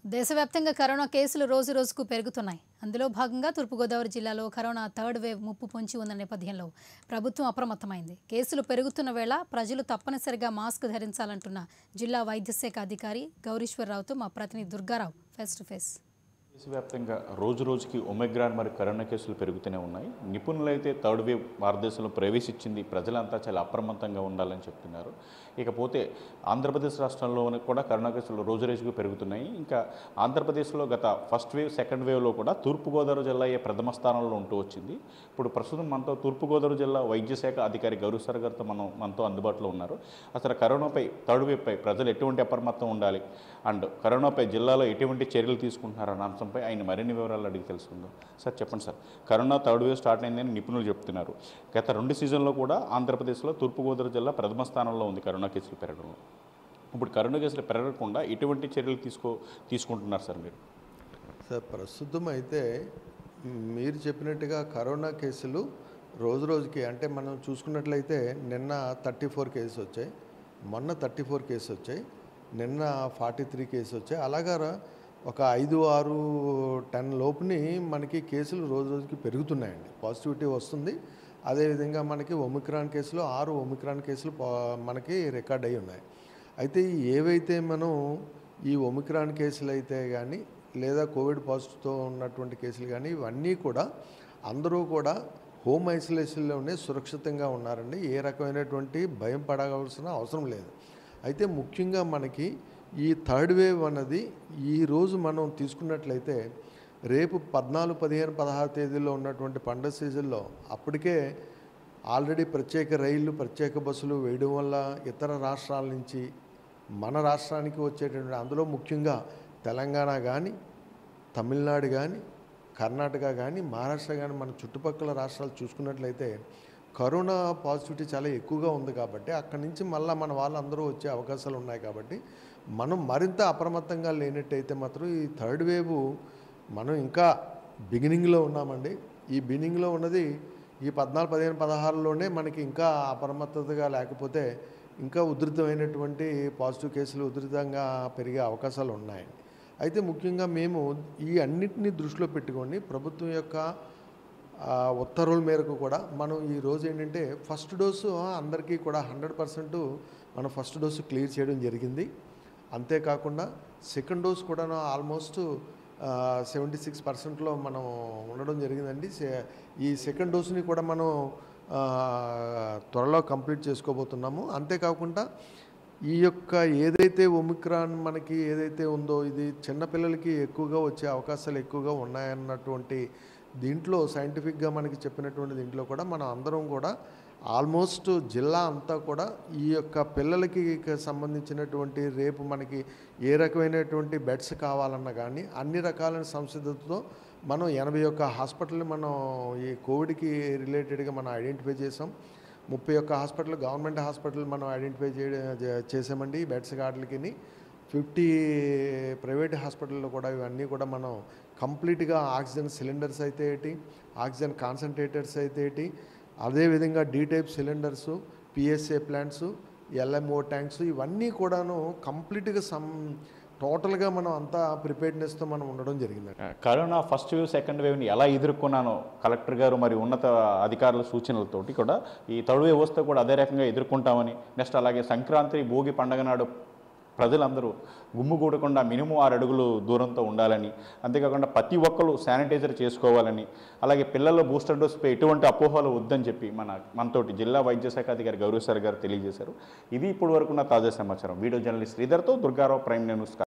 దేశవ్యాప్తంగా కరోనా కేసులు రోజు రోజుకు పెరుగుతున్నాయి అందులో భాగంగా తూర్పుగోదావరి జిల్లాలో కరోనా థర్డ్ వేవ్ ముప్పు పొంచి ఉన్న నేపథ్యంలో ప్రభుత్వం అప్రమత్తమైంది కేసులు పెరుగుతున్న వేళ ప్రజలు తప్పనిసరిగా మాస్క్ ధరించాలంటున్న జిల్లా వైద్య శాఖ అధికారి గౌరీశ్వరరావుతో మా ప్రతినిధి దుర్గారావు ఫేస్ టు ఫేస్ దేశవ్యాప్తంగా రోజు రోజుకి ఒమెగ్రాన్ మరి కరోనా కేసులు పెరుగుతూనే ఉన్నాయి నిపుణులు అయితే థర్డ్ వేవ్ భారతదేశంలో ప్రవేశించింది ప్రజలంతా చాలా అప్రమత్తంగా ఉండాలని చెప్తున్నారు ఇకపోతే ఆంధ్రప్రదేశ్ రాష్ట్రంలో కూడా కరోనా కేసులు రోజు రోజుకు పెరుగుతున్నాయి ఇంకా ఆంధ్రప్రదేశ్లో గత ఫస్ట్ వేవ్ సెకండ్ వేవ్లో కూడా తూర్పుగోదావరి జిల్లా ఏ ప్రథమ స్థానంలో ఉంటూ వచ్చింది ఇప్పుడు ప్రస్తుతం మనతో తూర్పుగోదావరి జిల్లా వైద్య శాఖ అధికారి గౌరవ్ సార్ గారితో మనం మనతో అందుబాటులో ఉన్నారు అసలు కరోనాపై థర్డ్ వేవ్పై ప్రజలు ఎటువంటి అప్రమత్తం ఉండాలి అండ్ కరోనాపై జిల్లాలో ఎటువంటి చర్యలు తీసుకుంటున్నారన్న అంశంపై ఆయన మరిన్ని వివరాలు అడిగి తెలుసుకుందాం సార్ చెప్పండి sir corona third wave start అయిందని నిపుణులు చెప్తున్నారు గత రెండు సీజన్లో కూడా ఆంధ్రప్రదేశ్లో తూర్పుగోదావరి జిల్లా ప్రథమ స్థానంలో ఉంది కరోనా కేసులు పెరగడంలో ఇప్పుడు కరోనా కేసులు పెరగకుండా ఎటువంటి చర్యలు తీసుకో తీసుకుంటున్నారు సార్ మీరు సార్ ప్రస్తుతం అయితే మీరు చెప్పినట్టుగా కరోనా కేసులు రోజు రోజుకి అంటే మనం చూసుకున్నట్లయితే నిన్న థర్టీ ఫోర్ కేసు వచ్చాయి మొన్న థర్టీ ఫోర్ కేసు వచ్చాయి నిన్న ఫార్టీ త్రీ కేసు వచ్చాయి అలాగా ఒక ఐదు ఆరు టెన్ లోపుని మనకి కేసులు రోజు రోజుకి పెరుగుతున్నాయండి పాజిటివిటీ వస్తుంది అదేవిధంగా మనకి ఒమిక్రాన్ కేసులు ఆరు ఒమిక్రాన్ కేసులు పా- మనకి రికార్డ్ అయి ఉన్నాయి అయితే ఏవైతే మనం ఈ ఒమిక్రాన్ కేసులు అయితే కానీ లేదా కోవిడ్ పాజిటివ్తో ఉన్నటువంటి కేసులు కానీ ఇవన్నీ కూడా అందరూ కూడా హోమ్ ఐసోలేషన్లోనే సురక్షితంగా ఉన్నారండి ఏ రకమైనటువంటి భయం పడవలసిన అవసరం లేదు అయితే ముఖ్యంగా మనకి ఈ థర్డ్ వేవ్ అన్నది ఈరోజు మనం తీసుకున్నట్లయితే రేపు పద్నాలుగు పదిహేను పదహారు తేదీల్లో ఉన్నటువంటి పండుగ సీజన్లో అప్పటికే ఆల్రెడీ ప్రత్యేక రైళ్లు ప్రత్యేక బస్సులు వేయడం వల్ల ఇతర రాష్ట్రాల నుంచి మన రాష్ట్రానికి వచ్చేటటువంటి అందులో ముఖ్యంగా తెలంగాణ కానీ తమిళనాడు కానీ కర్ణాటక కానీ మహారాష్ట్ర కానీ మన చుట్టుపక్కల రాష్ట్రాలు చూసుకున్నట్లయితే కరోనా పాజిటివిటీ చాలా ఎక్కువగా ఉంది కాబట్టి అక్కడి నుంచి మళ్ళీ మన వాళ్ళందరూ వచ్చే అవకాశాలు ఉన్నాయి కాబట్టి మనం మరింత అప్రమత్తంగా లేనట్టయితే మాత్రం ఈ థర్డ్ వేవ్ మనం ఇంకా బిగినింగ్లో ఉన్నామండి ఈ బిగినింగ్లో ఉన్నది ఈ పద్నాలుగు పదిహేను పదహారులోనే మనకి ఇంకా అప్రమత్తతగా లేకపోతే ఇంకా ఉధృతమైనటువంటి పాజిటివ్ కేసులు ఉధృతంగా పెరిగే అవకాశాలు ఉన్నాయండి అయితే ముఖ్యంగా మేము ఈ అన్నిటిని దృష్టిలో పెట్టుకొని ప్రభుత్వం యొక్క ఆ, ఉత్తర్వుల మేరకు కూడా మనం ఈ రోజు ఏంటంటే ఫస్ట్ డోసు అందరికీ కూడా హండ్రెడ్ పర్సెంట్ మనం ఫస్ట్ డోసు క్లియర్ చేయడం జరిగింది అంతేకాకుండా సెకండ్ డోస్ కూడా ఆల్మోస్ట్ సెవెంటీ సిక్స్ పర్సెంట్లో మనం ఉండడం జరిగిందండి సె- ఈ సెకండ్ డోస్ని కూడా మనం ఆ, త్వరలో కంప్లీట్ చేసుకోబోతున్నాము అంతేకాకుండా ఈ యొక్క ఏదైతే ఒమిక్రాన్ మనకి ఏదైతే ఉందో ఇది చిన్నపిల్లలకి ఎక్కువగా వచ్చే అవకాశాలు ఎక్కువగా ఉన్నాయన్నటువంటి దీంట్లో సైంటిఫిక్గా మనకి చెప్పినటువంటి దీంట్లో కూడా మనం అందరం కూడా ఆల్మోస్ట్ జిల్లా అంతా కూడా ఈ యొక్క పిల్లలకి క- సంబంధించినటువంటి రేపు మనకి ఏ రకమైనటువంటి బెడ్స్ కావాలన్నా కానీ అన్ని రకాలైన సంసిద్ధతతో మనం ఎనభై ఒక్క హాస్పిటల్ మనం ఈ కోవిడ్కి రిలేటెడ్గా మనం ఐడెంటిఫై చేసాం ముప్పై ఒక్క హాస్పిటల్ గవర్నమెంట్ హాస్పిటల్ మనం ఐడెంటిఫై చేయడం చే- చేసామండి ఈ బెడ్స్ వాటికి ఫిఫ్టీ ప్రైవేట్ హాస్పిటల్లో కూడా ఇవన్నీ కూడా మనం కంప్లీట్గా ఆక్సిజన్ సిలిండర్స్ అయితే ఏంటి ఆక్సిజన్ కాన్సన్ట్రేటర్స్ అయితే ఏంటి అదేవిధంగా D type cylinders PSA plants LMO tanks ఇవన్నీ కూడాను కంప్లీట్గా సమ్ టోటల్గా మనం అంతా ప్రిపేర్డ్నెస్తో మనం ఉండడం జరిగింది కరోనా ఫస్ట్ వేవ్ సెకండ్ వేవ్ని ఎలా ఎదుర్కొన్నానో కలెక్టర్ గారు మరి ఉన్నత అధికారుల సూచనలతోటి కూడా ఈ థర్డ్ వేవ్ వస్తే కూడా అదే రకంగా ఎదుర్కొంటామని నెక్స్ట్ అలాగే సంక్రాంతి భోగి పండగ నాడు ప్రజలందరూ గుమ్ముగూడకుండా మినిమం ఆరు అడుగులు దూరంతో ఉండాలని అంతేకాకుండా ప్రతి ఒక్కరు శానిటైజర్ చేసుకోవాలని అలాగే పిల్లల బూస్టర్ డోస్పై ఎటువంటి అపోహలు వద్దని చెప్పి మన మనతోటి జిల్లా వైద్య శాఖ అధికారి గౌరవ్ సార్ గారు తెలియజేశారు ఇది ఇప్పటి వరకు ఉన్న తాజా సమాచారం వీడియో జర్నలిస్ట్ శ్రీధర్తో దుర్గారావు ప్రైమ్ న్యూస్